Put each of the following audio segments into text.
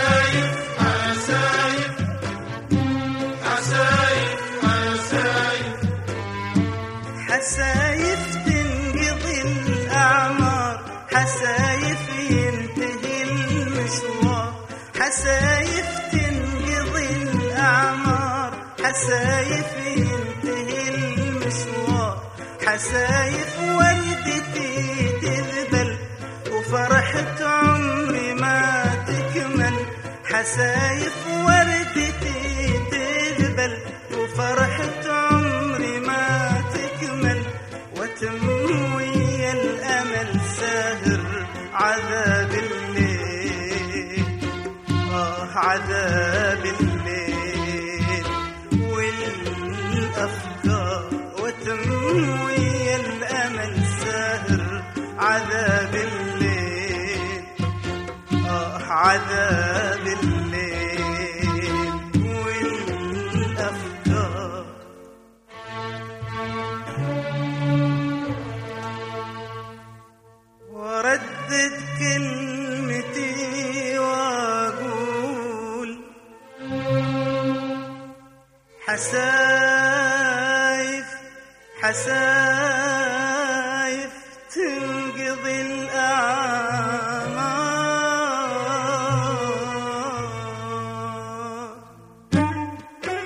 حسايف حسايف حسايف حسايف حسايف تنقضي الأعمار حسايف ينتهي المشوار حسايف تنقضي الأعمار حسايف ينتهي المشوار حسايف والدتي تذبل وفرحة عمري ما تكمل حسايف وردتي تذبل وفرحة عمري ما تكمل وتم ويا الأمل ساهر عذاب الليل آه عذاب الليل والأفكار وتم ويا الأمل ساهر عذاب الليل آه عذاب الليل والأفكار وردد كلمتي وأقول حسايف حسايف تنقضي الأعمار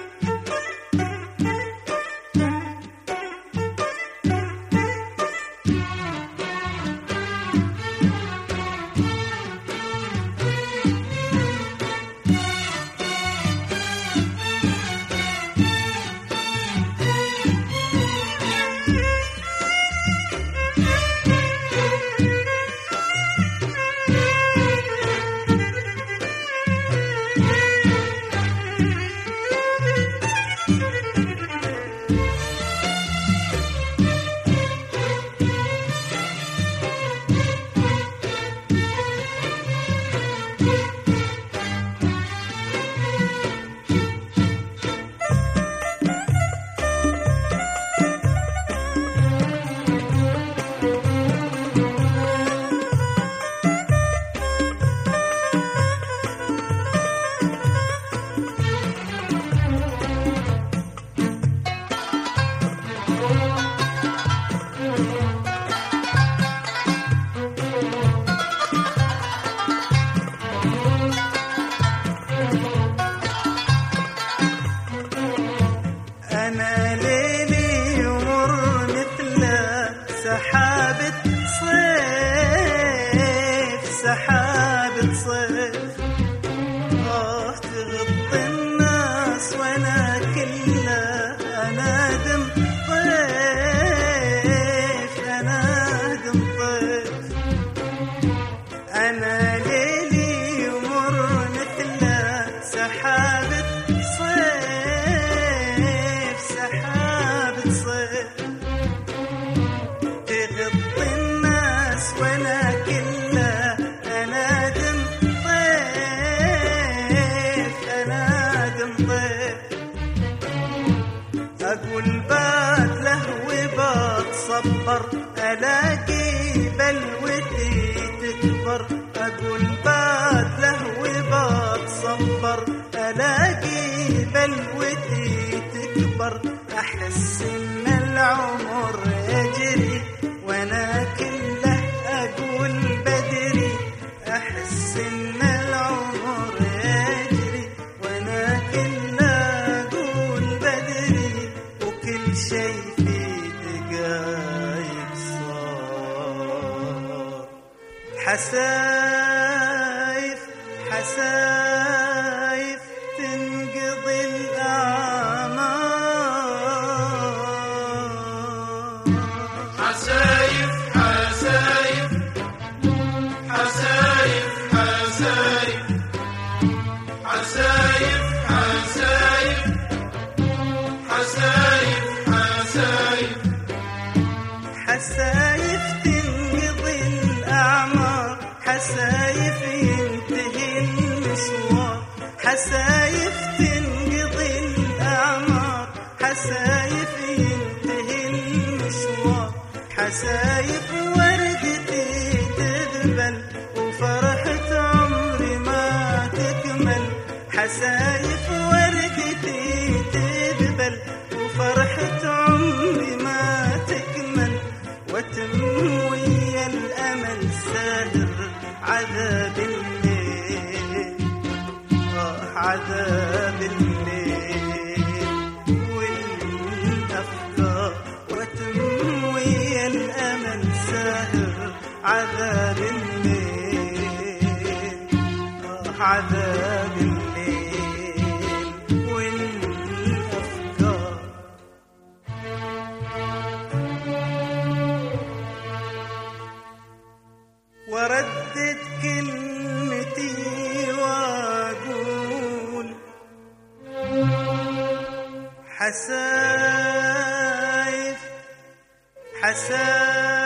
أنا ليلي يمر مثل سحابة صيف سحابة صيف آه تغطي الناس وأنا كله أنادم طيف أنادم طيف أنا ليلي يمر مثل سحابة صيف سحابة صيف تغطي الناس وأنا كله أنادم طيف أنادم طيف أقول بات له وبات صبر ألاقي بلوتي تكبر أقول بات له وبات صبر ألاقي بلوتي تكبر أحس إن العمر يجري وأنا كله أقول بدري أحس إن العمر يجري وأنا كله أقول بدري وكل شيء في دقايق صار حسايف حسايف تنقضي الأعمار حسايف حسايف حسايف حسايف حسايف حسايف حسايف حسايف حسايف تنقضي الأعمار حسايف ينتهي المشوار حسايف تنقضي الأعمار حسايف ينتهي المشوار حسايف وردتي تذبل وفرحة عمري ما تكمل حسايف وردتي تذبل وفرحة عمري ما تكمل وتم ويا الأمل ساهر عذاب الليل آه عذاب الليل والأفكار وتم ويا الأمل ساهر عذاب الليل آه عذاب الليل والأفكار وردد كلمتي واقول حسايف حسايف